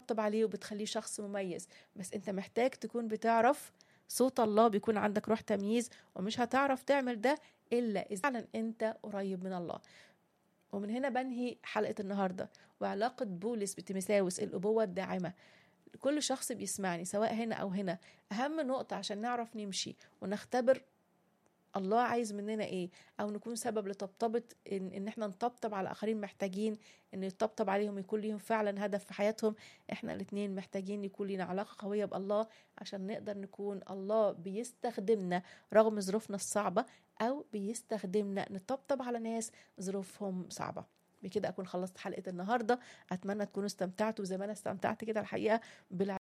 بتطبطب عليه وبتخليه شخص مميز بس انت محتاج تكون بتعرف صوت الله بيكون عندك روح تمييز ومش هتعرف تعمل ده الا اذا فعلا انت قريب من الله ومن هنا بنهي حلقه النهارده وعلاقه بولس بتيموثاوس الابوه الداعمه كل شخص بيسمعني سواء هنا او هنا اهم نقطه عشان نعرف نمشي ونختبر الله عايز مننا ايه او نكون سبب لطبطبه ان, إن احنا نطبطب على اخرين محتاجين ان يطبطب عليهم يكون ليهم فعلا هدف في حياتهم احنا الاتنين محتاجين يكون لنا علاقه قويه بالله عشان نقدر نكون الله بيستخدمنا رغم ظروفنا الصعبه او بيستخدمنا نطبطب على ناس ظروفهم صعبه بكده اكون خلصت حلقه النهارده اتمنى تكونوا استمتعتوا زي ما انا استمتعت كده الحقيقه بالع...